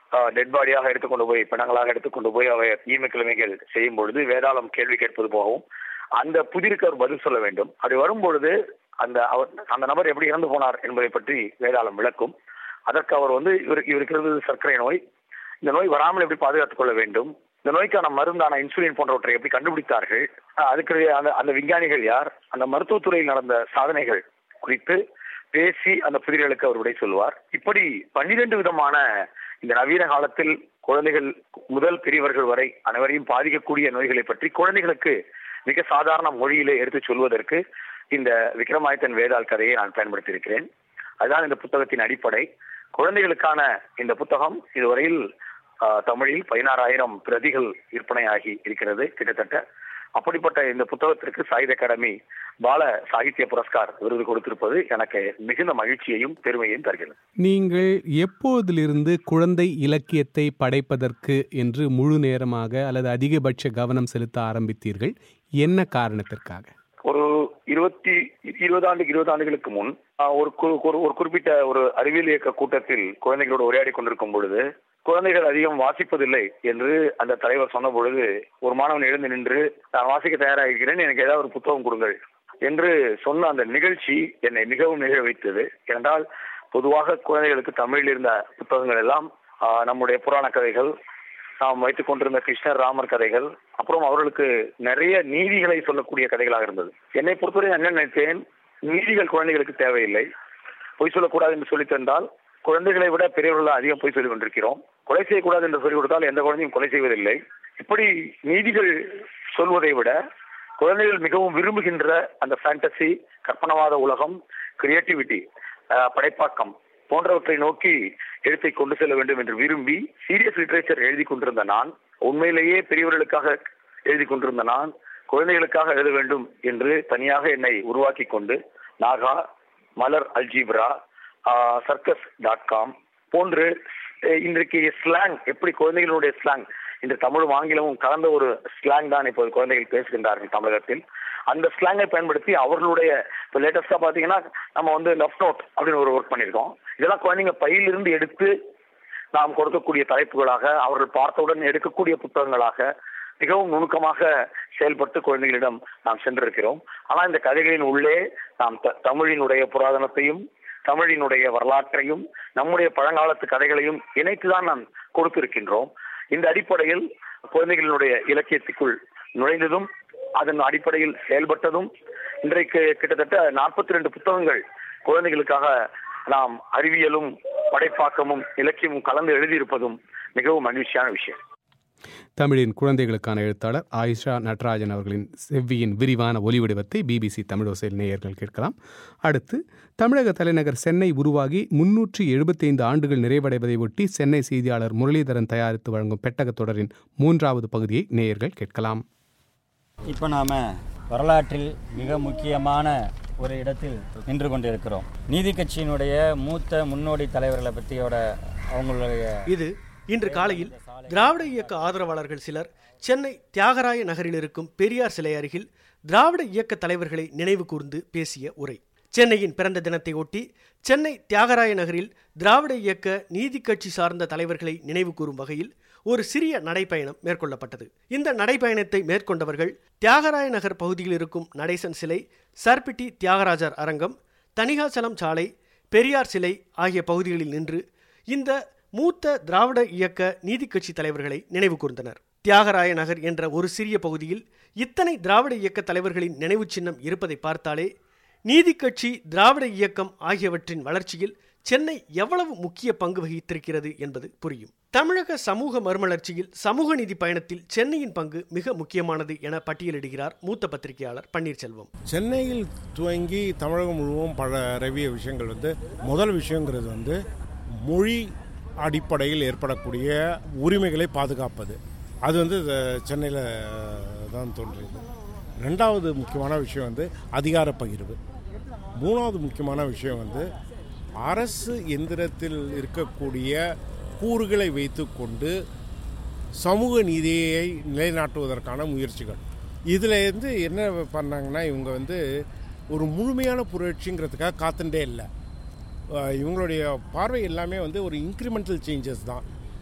டெட் பாடியாக எடுத்துக்கொண்டு போய் பிணங்களாக எடுத்துக்கொண்டு போய் அவை ஈமக்கிழமைகள் செய்யும் பொழுது வேதாளம் கேள்வி கேட்பது போகவும் அந்த புதிருக்கு அவர் பதில் சொல்ல வேண்டும் அப்படி வரும்பொழுது அந்த அவர் அந்த நபர் எப்படி இறந்து போனார் என்பதை பற்றி வேதாளம் விளக்கும் அதற்கு அவர் வந்து இவருக்கு இவருக்கு இருந்தது சர்க்கரை நோய் இந்த நோய் வராமல் எப்படி பாதுகாத்துக் கொள்ள வேண்டும் இந்த நோய்க்கான மருந்தான இன்சுலின் போன்றவற்றை எப்படி கண்டுபிடித்தார்கள் அஹ் அதுக்கு அந்த அந்த விஞ்ஞானிகள் யார் அந்த மருத்துவத்துறையில் நடந்த சாதனைகள் குறித்து பேசி அந்த புதிர்களுக்கு அவர் விடை சொல்வார் இப்படி பன்னிரண்டு விதமான இந்த நவீன காலத்தில் குழந்தைகள் முதல் பெரியவர்கள் வரை அனைவரையும் பாதிக்கக்கூடிய நோய்களை பற்றி குழந்தைகளுக்கு மிக சாதாரண மொழியிலே எடுத்துச் சொல்வதற்கு இந்த விக்ரமாதித்தன் வேதாள் கதையை நான் பயன்படுத்தியிருக்கிறேன் அதுதான் இந்த புத்தகத்தின் அடிப்படை குழந்தைகளுக்கான இந்த புத்தகம் இதுவரையில் ஆஹ், தமிழில் பதினாறாயிரம் பிரதிகள் விற்பனையாகி இருக்கிறது கிட்டத்தட்ட அப்படிப்பட்ட இந்த புத்தகத்திற்கு சாகித்ய அகாடமி பால சாகித்ய புரஸ்கார் விருது கொடுத்திருப்பது எனக்கு மிகுந்த மகிழ்ச்சியையும் பெருமையையும் தருகிறது நீங்கள் எப்போதிலிருந்து குழந்தை இலக்கியத்தை படைப்பதற்கு என்று முழு நேரமாக அல்லது அதிகபட்ச கவனம் செலுத்த ஆரம்பித்தீர்கள் என்ன காரணத்திற்காக ஒரு இருபத்தி இருபது ஆண்டு இருபது ஆண்டுகளுக்கு முன் ஆஹ், ஒரு கு- ஒரு ஒரு குறிப்பிட்ட ஒரு அறிவியல் இயக்க கூட்டத்தில் குழந்தைகளோடு உரையாடி கொண்டிருக்கும் பொழுது குழந்தைகள் அதிகம் வாசிப்பதில்லை என்று அந்த தலைவர் சொன்ன பொழுது ஒரு மாணவன் எழுந்து நின்று நான் வாசிக்க தயாராக இருக்கிறேன் எனக்கு ஏதாவது ஒரு புத்தகம் கொடுங்கள் என்று சொன்ன அந்த நிகழ்ச்சி என்னை மிகவும் நிகழ வைத்தது ஏனென்றால் பொதுவாக குழந்தைகளுக்கு தமிழில் இருந்த புத்தகங்கள் எல்லாம் ஆஹ், நம்முடைய புராண கதைகள் நாம் வைத்துக் கொண்டிருந்த கிருஷ்ணர் ராமர் கதைகள் அப்புறம் அவர்களுக்கு நிறைய நீதிகளை சொல்லக்கூடிய கதைகளாக இருந்தது என்னை பொறுத்தவரை நான் என்ன நினைத்தேன் நீதிகள் குழந்தைகளுக்கு தேவையில்லை பொய் சொல்லக்கூடாது என்று சொல்லித் தந்தால் குழந்தைகளை விட பெரியவர்கள் அதிகம் பொய் சொல்லிக் கொண்டிருக்கிறோம் கொலை செய்யக்கூடாது என்று சொல்லிக் கொடுத்தால் எந்த குழந்தையும் கொலை செய்வதில்லை இப்படி நீதிகள் சொல்வதை விட குழந்தைகள் மிகவும் விரும்புகின்ற அந்த ஃபேண்டசி கற்பனவாத உலகம் கிரியேட்டிவிட்டி படைப்பாக்கம் போன்றவற்றை நோக்கி எழுத்தை கொண்டு செல்ல வேண்டும் என்று விரும்பி சீரியஸ் லிட்ரேச்சர் எழுதி கொண்டிருந்த நான் உண்மையிலேயே பெரியவர்களுக்காக எழுதி கொண்டிருந்த நான் குழந்தைகளுக்காக எழுத வேண்டும் என்று தனியாக என்னை உருவாக்கி கொண்டு Naga Malar algebra circus dot com போன்று அஹ், இன்றைக்கு ஸ்லாங் எப்படி குழந்தைகளுடைய ஸ்லாங் இந்த தமிழும் ஆங்கிலமும் கலந்த ஒரு ஸ்லாங் தான் இப்போது குழந்தைகள் பேசுகின்றார்கள் தமிழகத்தில் அந்த ஸ்லாங்கை பயன்படுத்தி அவர்களுடைய இப்போ லேட்டஸ்டா பாத்தீங்கன்னா நம்ம வந்து லெஃப்ட் நோட் அப்படின்னு ஒரு ஒர்க் பண்ணியிருக்கோம் இதெல்லாம் குழந்தைங்க பையிலிருந்து எடுத்து நாம் கொடுக்கக்கூடிய தலைப்புகளாக அவர்கள் பார்த்தவுடன் எடுக்கக்கூடிய புத்தகங்களாக மிகவும் நுணுக்கமாக செயல்பட்டு குழந்தைகளிடம் நாம் சென்றிருக்கிறோம் ஆனா இந்த கதைகளின் உள்ளே நாம் த- தமிழினுடைய புராதனத்தையும் தமிழினுடைய வரலாற்றையும் நம்முடைய பழங்காலத்து கதைகளையும் இணைத்துதான் நாம் கொடுத்திருக்கின்றோம் இந்த அடிப்படையில் குழந்தைகளினுடைய இலக்கியத்துக்குள் நுழைந்ததும் அதன் அடிப்படையில் செயல்பட்டதும் இன்றைக்கு கிட்டத்தட்ட நாற்பத்தி ரெண்டு புத்தகங்கள் குழந்தைகளுக்காக நாம் அறிவியலும் படைப்பாக்கமும் இலக்கியமும் கலந்து எழுதியிருப்பதும் மிகவும் மகிழ்ச்சியான விஷயம் தமிழின் குழந்தைகளுக்கான எழுத்தாளர் ஆயிஷா நடராஜன் அவர்களின் செவ்வியின் விரிவான ஒலிவடிவத்தை பிபிசி தமிழோசையில் நேயர்கள் கேட்கலாம் அடுத்து தமிழக தலைநகர் சென்னை உருவாகி முன்னூற்றி எழுபத்தைந்து ஆண்டுகள் நிறைவடைவதை ஒட்டி சென்னை செய்தியாளர் முரளிதரன் தயாரித்து வழங்கும் பெட்டகத் தொடரின் மூன்றாவது பகுதியை நேயர்கள் கேட்கலாம் இப்போ நாம் வரலாற்றில் மிக முக்கியமான ஒரு இடத்தில் நின்று கொண்டிருக்கிறோம் நீதி கட்சியினுடைய மூத்த முன்னோடி தலைவர்களை பற்றியோட அவங்களுடைய இது இன்று காலையில் திராவிட இயக்க ஆதரவாளர்கள் சிலர் சென்னை தியாகராய நகரில் இருக்கும் பெரியார் சிலை அருகில் திராவிட இயக்க தலைவர்களை நினைவு கூர்ந்து பேசிய உரை சென்னையின் பிறந்த தினத்தை ஒட்டி சென்னை தியாகராய நகரில் திராவிட இயக்க நீதி கட்சி சார்ந்த தலைவர்களை நினைவு கூறும் வகையில் ஒரு சிறிய நடைப்பயணம் மேற்கொள்ளப்பட்டது இந்த நடைப்பயணத்தை மேற்கொண்டவர்கள் தியாகராய நகர் பகுதியில் இருக்கும் நடேசன் சிலை சர்பிட்டி தியாகராஜர் அரங்கம் தணிகாச்சலம் சாலை பெரியார் சிலை ஆகிய பகுதிகளில் நின்று இந்த மூத்த திராவிட இயக்க நீதி கட்சி தலைவர்களை நினைவு கூர்ந்தனர் தியாகராய நகர் என்ற ஒரு சிறிய பகுதியில் இத்தனை திராவிட இயக்க தலைவர்களின் நினைவு சின்னம் இருப்பதை பார்த்தாலே நீதி கட்சி திராவிட இயக்கம் ஆகியவற்றின் வளர்ச்சியில் சென்னை எவ்வளவு முக்கிய பங்கு வகித்திருக்கிறது என்பது புரியும் தமிழக சமூக மறுமலர்ச்சியில் சமூக நீதி பயணத்தில் சென்னையின் பங்கு மிக முக்கியமானது என பட்டியலிடுகிறார் மூத்த பத்திரிகையாளர் பன்னீர்செல்வம் சென்னையில் துவங்கி தமிழகம் முழுவதும் பல ரவிய விஷயங்கள் வந்து முதல் விஷயங்கிறது வந்து மொழி அடிப்படையில் ஏற்படக்கூடிய உரிமைகளை பாதுகாப்பது அது வந்து சென்னையில் தான் தோன்றியது ரெண்டாவது முக்கியமான விஷயம் வந்து அதிகார பகிர்வு மூணாவது முக்கியமான விஷயம் வந்து அரசு எந்திரத்தில் இருக்கக்கூடிய கூறுகளை வைத்துக்கொண்டு சமூக நீதியை நிலைநாட்டுவதற்கான முயற்சிகள் இதில் வந்து என்ன பண்ணாங்கன்னா இவங்க வந்து ஒரு முழுமையான புரட்சிங்கிறதுக்காக காத்துட்டே இல்லை அஹ் இவங்களுடைய பார்வை எல்லாமே வந்து ஒரு இன்க்ரிமெண்டல் சேஞ்சஸ் தான்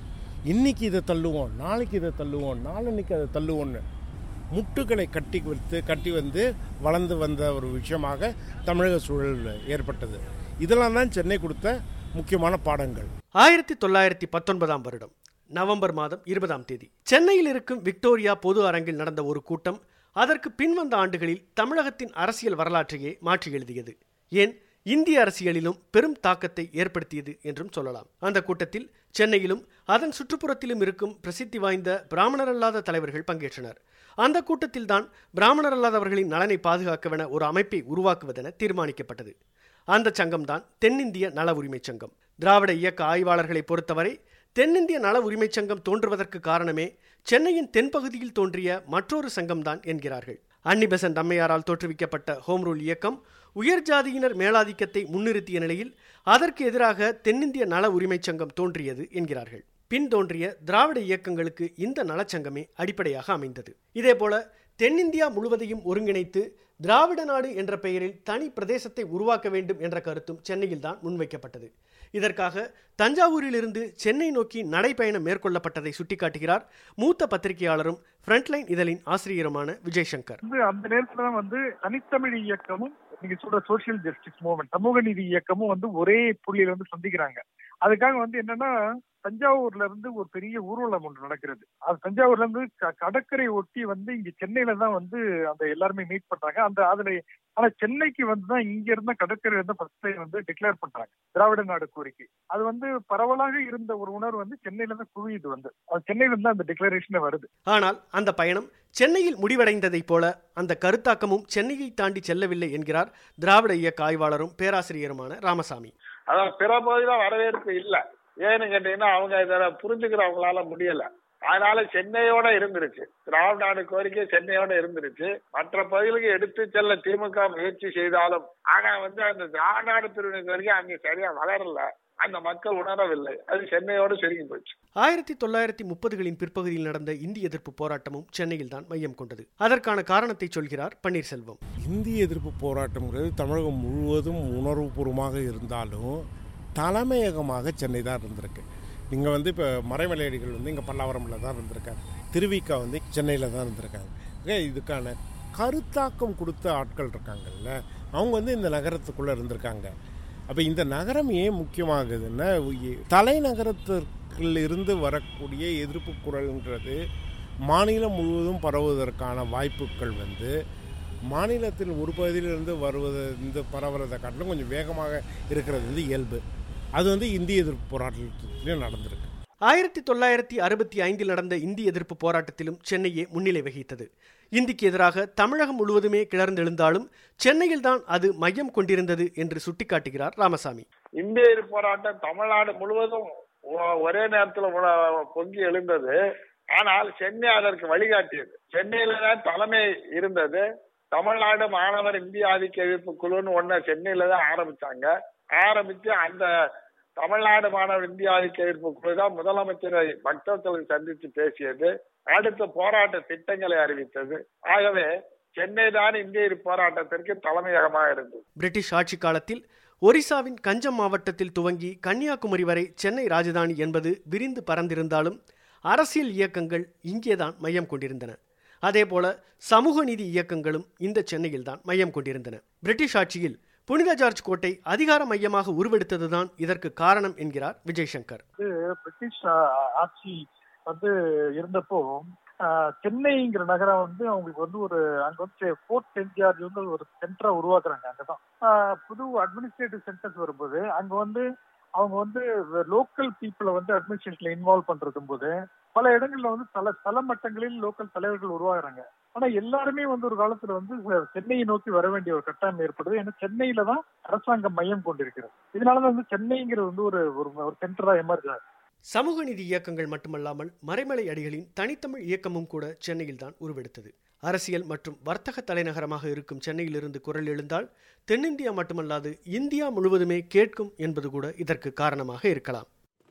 இன்னைக்கு இதை தள்ளுவோம் நாளைக்கு இதை தள்ளுவோம் நாளன்னைக்கு அதை தள்ளுவோம்னு முட்டுகளை கட்டி வைத்து கட்டி வந்து வளர்ந்து வந்த ஒரு விஷயமாக தமிழக சூழல் ஏற்பட்டது இதெல்லாம் தான் சென்னை கொடுத்த முக்கியமான பாடங்கள் ஆயிரத்தி தொள்ளாயிரத்தி பத்தொன்பதாம் வருடம் நவம்பர் மாதம் இருபதாம் தேதி சென்னையில் இருக்கும் விக்டோரியா பொது அரங்கில் நடந்த ஒரு கூட்டம் அதற்கு பின்வந்த ஆண்டுகளில் தமிழகத்தின் அரசியல் வரலாற்றையே மாற்றி எழுதியது ஏன் இந்திய அரசியலிலும் பெரும் தாக்கத்தை ஏற்படுத்தியது என்றும் சொல்லலாம் அந்த கூட்டத்தில் சென்னையிலும் அதன் சுற்றுப்புறத்திலும் இருக்கும் பிரசித்தி வாய்ந்த பிராமணர் அல்லாத தலைவர்கள் பங்கேற்றனர் அந்த கூட்டத்தில்தான் பிராமணர் அல்லாதவர்களின் நலனை பாதுகாக்கவென ஒரு அமைப்பை உருவாக்குவதென தீர்மானிக்கப்பட்டது அந்த சங்கம்தான் தென்னிந்திய நல உரிமைச் சங்கம் திராவிட இயக்க ஆய்வாளர்களை பொறுத்தவரை தென்னிந்திய நல உரிமைச் சங்கம் தோன்றுவதற்கு காரணமே சென்னையின் தென்பகுதியில் தோன்றிய மற்றொரு சங்கம்தான் என்கிறார்கள் அன்னி பெசன்ட் அம்மையாரால் தோற்றுவிக்கப்பட்ட ஹோம் ரூல் இயக்கம் உயர் ஜாதியினர் மேலாதிக்கத்தை முன்னிறுத்திய நிலையில் அதற்கு எதிராக தென்னிந்திய நல உரிமைச் சங்கம் தோன்றியது என்கிறார்கள் பின் தோன்றிய திராவிட இயக்கங்களுக்கு இந்த நலச்சங்கமே அடிப்படையாக அமைந்தது இதேபோல தென்னிந்தியா முழுவதையும் ஒருங்கிணைத்து திராவிட நாடு என்ற பெயரில் தனி பிரதேசத்தை உருவாக்க வேண்டும் என்ற கருத்தும் சென்னையில்தான் முன்வைக்கப்பட்டது இதற்காக தஞ்சாவூரிலிருந்து சென்னை நோக்கி நடைபயணம் மேற்கொள்ளப்பட்டதை சுட்டிக்காட்டுகிறார் மூத்த பத்திரிகையாளரும் ஃப்ரண்ட்லைன் இதழின் ஆசிரியருமான விஜய் சங்கர் வந்து அந்த நேரத்துல தான் வந்து தனித்தமிழ் இயக்கமும் நீங்க சொல்ற சோசியல் ஜஸ்டிஸ் மூவ்மெண்ட் சமூக நீதி இயக்கமும் வந்து ஒரே புள்ளியில வந்து சந்திக்கிறாங்க அதுக்காக வந்து என்னன்னா தஞ்சாவூர்ல இருந்து ஒரு பெரிய ஊர்வலம் ஒன்று நடக்கிறது அது தஞ்சாவூர்ல இருந்து க- கடற்கரை ஒட்டி வந்து இங்க சென்னையில தான் வந்து அந்த எல்லாருமே மீட் பண்றாங்க அந்த அதுல ஆனா சென்னைக்கு வந்து தான் இங்க இருந்த கடற்கரை வந்து ஃபர்ஸ்ட் வந்து டிக்ளேர் பண்றாங்க திராவிட நாடு கோரிக்கை அது வந்து பரவலாக இருந்த ஒரு உணர்வு வந்து சென்னையில தான் குவியுது வந்து அது சென்னையில இருந்து அந்த டிக்ளரேஷனே வருது ஆனால் அந்த பயணம் சென்னையில் முடிவடைந்ததைப் போல அந்த கருத்தாக்கமும் சென்னையை தாண்டி செல்லவில்லை என்கிறார் திராவிட இயக்க ஆய்வாளரும் பேராசிரியருமான ராமசாமி அதான் பிற பகுதியில வரவேற்பு இல்ல ஏன்னு கேட்டீங்கன்னா அவங்க இதை புரிஞ்சுக்கிறவங்களால முடியல அதனால சென்னையோட இருந்துருச்சு திராவிட நாடு கோரிக்கை சென்னையோட இருந்துருச்சு மற்ற பகுதிகளுக்கு எடுத்து செல்ல திமுக முயற்சி செய்தாலும் ஆனா வந்து அந்த திராவிட நாடு பிரிவினை கோரிக்கை அங்க சரியா வளரல அந்த மக்கள் உணரவில்லை அது சென்னையோட சுருங்கி போச்சு ஆயிரத்தி தொள்ளாயிரத்தி முப்பதுகளின் பிற்பகுதியில் நடந்த இந்திய எதிர்ப்பு போராட்டமும் சென்னையில் தான் மையம் கொண்டது அதற்கான காரணத்தை சொல்கிறார் பன்னீர்செல்வம் இந்திய எதிர்ப்பு போராட்டம்ங்கிறது தமிழகம் முழுவதும் உணர்வுபூர்வமாக இருந்தாலும் தலைமையகமாக சென்னை தான் இருந்திருக்கு நீங்கள் வந்து இப்போ மறைமலையடிகள் வந்து இங்கே பல்லாவரமில் தான் இருந்திருக்காங்க திருவிக்கா வந்து சென்னையில் தான் இருந்திருக்காங்க ஏ, இதுக்கான கருத்தாக்கம் கொடுத்த ஆட்கள் இருக்காங்கல்ல அவங்க வந்து இந்த நகரத்துக்குள்ளே இருந்திருக்காங்க அப்போ இந்த நகரம் ஏன் முக்கியமாகுதுன்னா உயி- தலைநகரத்திற்குள் இருந்து வரக்கூடிய எதிர்ப்பு குரல்ன்றது மாநிலம் முழுவதும் பரவுவதற்கான வாய்ப்புகள் வந்து மாநிலத்தில் ஒரு பகுதியிலிருந்து வருவது இந்த பரவுறதை காட்டிலும் கொஞ்சம் வேகமாக இருக்கிறது வந்து இயல்பு அது வந்து இந்திய எதிர்ப்பு போராட்டத்திலையும் நடந்திருக்கு ஆயிரத்தி தொள்ளாயிரத்தி அறுபத்தி ஐந்தில் நடந்த இந்திய எதிர்ப்பு போராட்டத்திலும் சென்னையே முன்னிலை வகித்தது இந்திக்கு எதிராக தமிழகம் முழுவதுமே கிளர்ந்தெழுந்தாலும் சென்னையில் தான் அது மையம் கொண்டிருந்தது என்று சுட்டிக்காட்டுகிறார் ராமசாமி இந்திய எதிர்ப்பு போராட்டம் தமிழ்நாடு முழுவதும் ஒ- ஒரே நேரத்துல உண- பொங்கி எழுந்தது ஆனால் சென்னை அதற்கு வழிகாட்டியது சென்னையில தான் தலைமை இருந்தது தமிழ்நாடு மாணவர் இந்திய ஆதிக்க எதிர்ப்பு குழுன்னு ஒண்ணு சென்னையில தான் ஆரம்பிச்சாங்க ஆரம்பிச்சு அந்த தமிழ்நாடு மாணவர் இந்திய ஆதிக்க எதிர்ப்பு குழு தான் முதலமைச்சரை பக்தர்களுக்கு சந்தித்து பேசியது அடுத்த போராட்ட திட்டங்களை அறிவித்தது ஆகவே சென்னை தான் இந்திய எதிர்ப்பு போராட்டத்திற்கு தலைமையகமாக இருந்தது பிரிட்டிஷ் ஆட்சி காலத்தில் ஒரிசாவின் கஞ்சம் மாவட்டத்தில் துவங்கி கன்னியாகுமரி வரை சென்னை ராஜதானி என்பது விரிந்து பறந்திருந்தாலும் அரசியல் இயக்கங்கள் இங்கேதான் மையம் கொண்டிருந்தன அதேபோல சமூக நீதி இயக்கங்களும் இந்த சென்னையில்தான் மையம் கொண்டிருந்தன பிரிட்டிஷ் ஆட்சியில் புனித ஜார்ஜ் கோட்டை அதிகார மையமாக உருவெடுத்ததுதான் இதற்கு காரணம் என்கிறார் விஜய் சங்கர் வந்து பிரிட்டிஷ் ஆ- ஆட்சி வந்து இருந்தப்போ ஆ, சென்னைங்கிற நகரம் வந்து அவங்களுக்கு வந்து ஒரு அங்க வந்து ஃபோர்ட் சென்ட் ஜார்ஜ் வந்து ஒரு சென்டரா உருவாக்குறாங்க அங்கதான் ஆ, புது அட்மினிஸ்ட்ரேட்டிவ் சென்டர்ஸ் வரும்போது அங்க வந்து அவங்க வந்து லோக்கல் பீப்புளை வந்து அட்மினிஸ்ட்ரேஷன்ல இன்வால்வ் பண்றதும் போது பல இடங்கள்ல வந்து பல தல மட்டங்களில் லோக்கல் தலைவர்கள் உருவாகுறாங்க ஆனா எல்லாருமே வந்து ஒரு காலத்துல வந்து சென்னையை நோக்கி வர வேண்டிய ஒரு கட்டாயம் ஏற்படுது ஏன்னா சென்னையில தான் அரசாங்கம் மையம் கொண்டிருக்கிறது இதனாலதான் வந்து சென்னைங்கிறது வந்து ஒரு ஒரு ஒரு சென்டரா எமர்ஜ் ஆகுது சமூக நீதி இயக்கங்கள் மட்டுமல்லாமல் மறைமலை அடிகளின் தனித்தமிழ் இயக்கமும் கூட சென்னையில்தான் உருவெடுத்தது அரசியல் மற்றும் வர்த்தக தலைநகரமாக இருக்கும் சென்னையிலிருந்து குரல் எழுந்தால் தென்னிந்தியா மட்டுமல்லாது இந்தியா முழுவதுமே கேட்கும் என்பது கூட இதற்கு காரணமாக இருக்கலாம்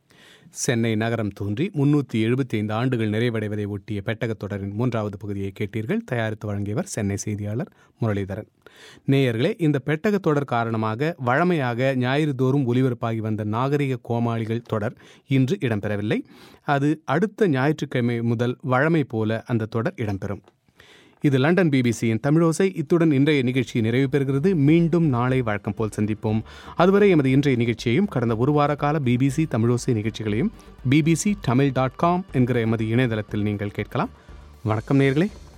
சென்னை நகரம் தோன்றி முன்னூற்றி எழுபத்தி ஐந்து ஆண்டுகள் நிறைவடைவதை ஒட்டிய பெட்டகத் தொடரின் மூன்றாவது பகுதியை கேட்டீர்கள் தயாரித்து வழங்கியவர் சென்னை செய்தியாளர் முரளிதரன் நேயர்களே இந்த பெட்டகத் தொடர் காரணமாக வழமையாக ஞாயிறு தோறும் ஒலிபரப்பாகி வந்த நாகரிக கோமாளிகள் தொடர் இன்று இடம்பெறவில்லை அது அடுத்த ஞாயிற்றுக்கிழமை முதல் வழமை போல அந்த தொடர் இடம்பெறும் இது லண்டன் பிபிசியின் தமிழோசை இத்துடன் இன்றைய நிகழ்ச்சி நிறைவு பெறுகிறது மீண்டும் நாளை வழக்கம் போல் சந்திப்போம் அதுவரை எமது இன்றைய நிகழ்ச்சியையும் கடந்த ஒரு வார கால பிபிசி தமிழோசை நிகழ்ச்சிகளையும் பிபிசி தமிழ் டாட் காம் என்கிற எமது இணையதளத்தில் நீங்கள் கேட்கலாம் வணக்கம் நேர்களே